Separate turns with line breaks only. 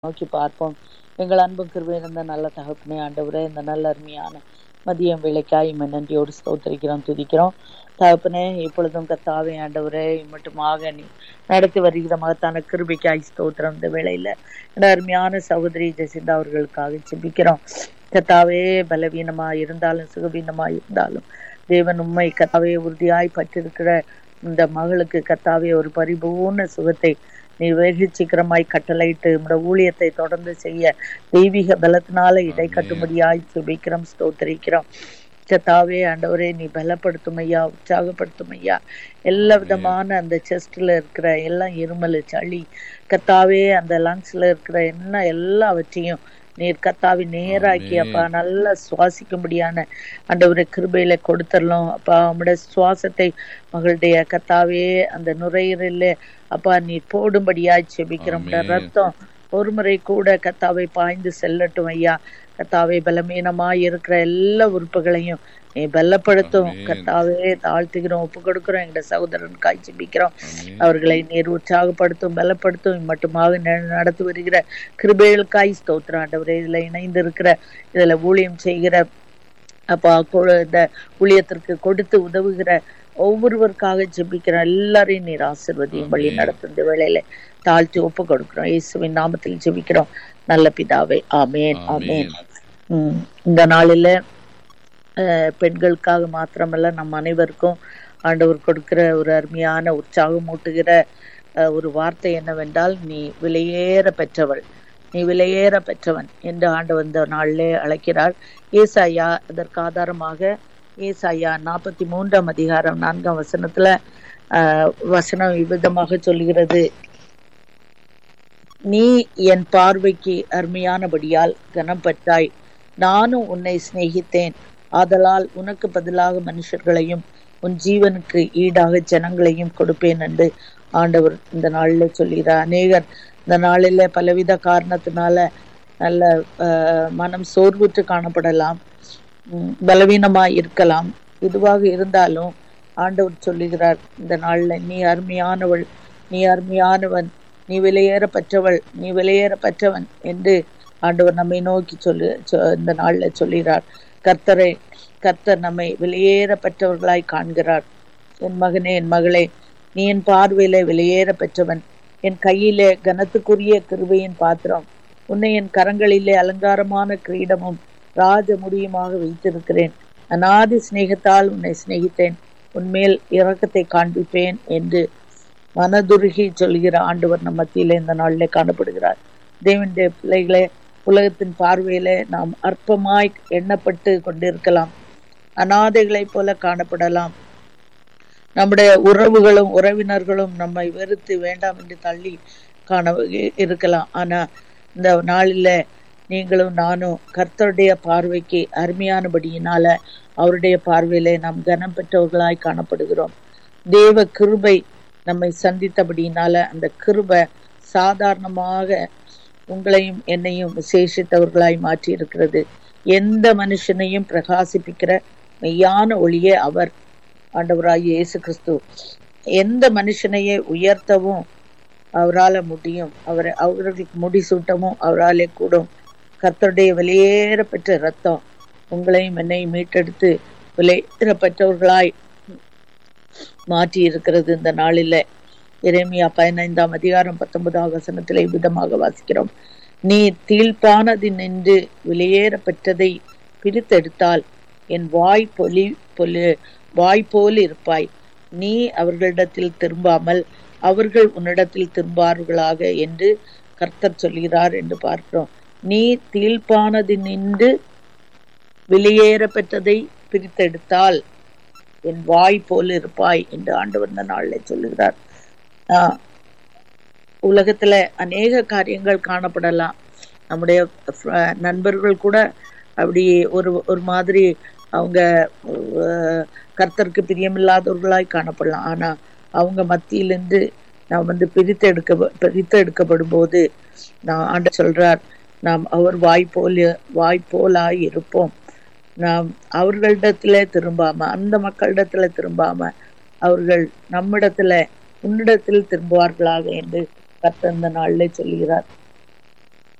நோக்கி பார்ப்போம் எங்கள் அன்பும் கிருபை இருந்த நல்ல தகப்பனே ஆண்டவரே இந்த நல்ல அருமையான மதியம் வேலைக்காய் இம்மை நன்றியோடு ஸ்தோத்திரிக்கிறோம் துதிக்கிறோம் தகப்பனே இப்பொழுதும் கத்தாவே ஆண்டவரே மட்டுமாக நீ நடத்தி வருகிற மகத்தான கிருபைக்காய் ஸ்தோத்திரம் இந்த வேளையில இந்த அருமையான சகோதரி ஜெசிந்தா அவர்களுக்காக செபிக்கிறோம் கத்தாவே பலவீனமா இருந்தாலும் சுகவீனமா இருந்தாலும் தேவன் உண்மை கத்தாவே உறுதியாய் பற்றிருக்கிற இந்த மகளுக்கு கத்தாவே ஒரு பரிபூர்ண சுகத்தை நீ வெகு சீக்கிரமாய் கட்டளையிட்டு உம்முடைய ஊழியத்தை தொடர்ந்து செய்ய தெய்வீக பலத்தினால இடை கட்டும்படியாய் சுபிக்கிறோம் ஸ்தோத்திரிக்கிறோம் கத்தாவே ஆண்டவரே நீ பலப்படுத்தும் ஐயா உற்சாகப்படுத்தும் ஐயா எல்லா விதமான அந்த செஸ்ட்ல இருக்கிற எல்லாம் இருமல் சளி கத்தாவே அந்த லங்ஸ்ல இருக்கிற என்ன எல்லாவற்றையும் நீர் கத்தாவி நேராக்கி அப்பா நல்லா சுவாசிக்கும்படியான ஆண்டவரை கிருபையில கொடுத்துடலாம் அப்பா உம்முடைய சுவாசத்தை மகளுடைய கத்தாவே அந்த நுரையீரல்ல அப்பா நீ போடும்படியாய் செபிக்கிறோம் ரத்தம் ஒரு முறை கூட கத்தாவை பாய்ந்து செல்லட்டும் ஐயா கத்தாவை பலமீனமாய் இருக்கிற எல்லா உறுப்புகளையும் நீ பலப்படுத்தும் கத்தாவே தாழ்த்துகிறோம் ஒப்பு கொடுக்கிறோம் எங்க சகோதரன் காய் ஜெபிக்கிறோம் அவர்களை நீர் உற்சாகப்படுத்தும் பலப்படுத்தும் மட்டுமாக நடத்தி வருகிற கிருபைகளுக்காய் ஸ்தோத்திரம் ஆண்டவரே இதுல இணைந்து இருக்கிற இதுல ஊழியம் செய்கிற அப்பா இந்த ஊழியத்திற்கு கொடுத்து உதவுகிற ஒவ்வொருவருக்காக ஜெபிக்கிற எல்லாரையும் நீர் ஆசிர்வதியும் வழி நடத்தும் இந்த வேளையில தாழ்த்தி ஒப்பு கொடுக்கிறோம் இயேசுவின் நாமத்தில் ஜெபிக்கிறோம் நல்ல பிதாவே ஆமேன் ஆமேன் உம் இந்த நாளில பெண்களுக்காக மாத்திரமல்ல நம் அனைவருக்கும் ஆண்டவர் கொடுக்கிற ஒரு அருமையான உற்சாகம் ஊட்டுகிற ஒரு வார்த்தை என்னவென்றால் நீ விலையேற பெற்றவள் நீ விலையேற பெற்றவன் என்று ஆண்டு வந்த நாளிலே அழைக்கிறார் ஏசாயா அதற்கு ஆதாரமாக ஏசாயா நாற்பத்தி மூன்றாம் அதிகாரம் நான்காம் வசனத்துல ஆஹ் வசனம் விதமாக சொல்லுகிறது நீ என் பார்வைக்கு அருமையானபடியால் கனம் பெற்றாய் நானும் உன்னை சிநேகித்தேன் ஆதலால் உனக்கு பதிலாக மனுஷர்களையும் உன் ஜீவனுக்கு ஈடாக ஜனங்களையும் கொடுப்பேன் என்று ஆண்டவர் இந்த நாளில் சொல்கிறார் அநேகர் இந்த நாளில் பலவித காரணத்தினால நல்ல மனம் சோர்வுற்று காணப்படலாம் பலவீனமாய் இருக்கலாம் இதுவாக இருந்தாலும் ஆண்டவர் சொல்லுகிறார் இந்த நாள்ல நீ அருமையானவள் நீ அருமையானவன் நீ வெளியேற பெற்றவள் நீ வெளியேற பெற்றவன் என்று ஆண்டவர் நம்மை நோக்கி சொல்லு இந்த நாள்ல சொல்லுகிறார் கர்த்தரை கர்த்தர் நம்மை வெளியேற பெற்றவர்களாய் காண்கிறார் என் மகனே என் மகளே நீ என் பார்வையில வெளியேற பெற்றவன் என் கையிலே கனத்துக்குரிய கிருபையின் பாத்திரம் உன்னை என் கரங்களிலே அலங்காரமான கிரீடமும் ராஜ முடியுமாக வைத்திருக்கிறேன் அநாதி சிநேகத்தால் உன்னை சிநேகித்தேன் உன்மேல் இரக்கத்தை காண்பிப்பேன் என்று மனதுருகி சொல்கிற ஆண்டவர் நம் மத்தியில இந்த நாளிலே காணப்படுகிறார் தேவனுடைய பிள்ளைகளே உலகத்தின் பார்வையில நாம் அற்பமாய் எண்ணப்பட்டு கொண்டிருக்கலாம் அநாதைகளைப் போல காணப்படலாம் நம்முடைய உறவுகளும் உறவினர்களும் நம்மை வெறுத்து வேண்டாம் என்று தள்ளி காண இருக்கலாம் ஆனா இந்த நாளில நீங்களும் நானும் கர்த்தருடைய பார்வைக்கு அருமையானபடியினால அவருடைய பார்வையில நாம் கனம் பெற்றவர்களாய் காணப்படுகிறோம் தேவ கிருபை நம்மை சந்தித்தபடியினால அந்த கிருபை சாதாரணமாக உங்களையும் என்னையும் விசேஷித்தவர்களாய் மாற்றி இருக்கிறது எந்த மனுஷனையும் பிரகாசிப்பிக்கிற மெய்யான ஒளியே அவர் ஆண்டவராகிய இயேசு கிறிஸ்து எந்த மனுஷனையே உயர்த்தவும் அவரால் முடியும் அவரை அவர்களுக்கு முடிசூட்டவும் அவராலே கூடும் கர்த்தருடைய வெளியேற பெற்ற ரத்தம் உங்களையும் என்னையும் மீட்டெடுத்து விலையேற பெற்றவர்களாய் மாற்றி இருக்கிறது இந்த நாளில இறைமையா பதினைந்தாம் அதிகாரம் பத்தொன்பதாம் வசனத்திலே விதமாக வாசிக்கிறோம் நீ தீழ்ப்பானது நின்று வெளியேற பெற்றதை பிரித்தெடுத்தால் என் வாய் பொலி பொலி வாய் போல் இருப்பாய் நீ அவர்களிடத்தில் திரும்பாமல் அவர்கள் உன்னிடத்தில் திரும்பார்களாக என்று கர்த்தர் சொல்கிறார் என்று பார்க்கிறோம் நீ தீழ்ப்பானது நின்று வெளியேற பெற்றதை பிரித்தெடுத்தால் என் வாய் போல் இருப்பாய் என்று ஆண்டவர் இந்த நாளில் சொல்லுகிறார் ஆஹ் உலகத்துல அநேக காரியங்கள் காணப்படலாம் நம்முடைய நண்பர்கள் கூட அப்படி ஒரு ஒரு மாதிரி அவங்க கர்த்தருக்கு பிரியமில்லாதவர்களாய் காணப்படலாம் ஆனா அவங்க மத்தியிலிருந்து நாம் வந்து பிரித்து எடுக்க பிரித்து எடுக்கப்படும் போது நான் ஆண்ட சொல்றார் நாம் அவர் வாய்ப்போல் வாய்ப்போலாய் இருப்போம் நாம் அவர்களிடத்துல திரும்பாம அந்த மக்களிடத்துல திரும்பாம அவர்கள் நம்மிடத்துல உன்னிடத்தில் திரும்புவார்களாக என்று கர்த்தர் இந்த நாளிலே சொல்கிறார்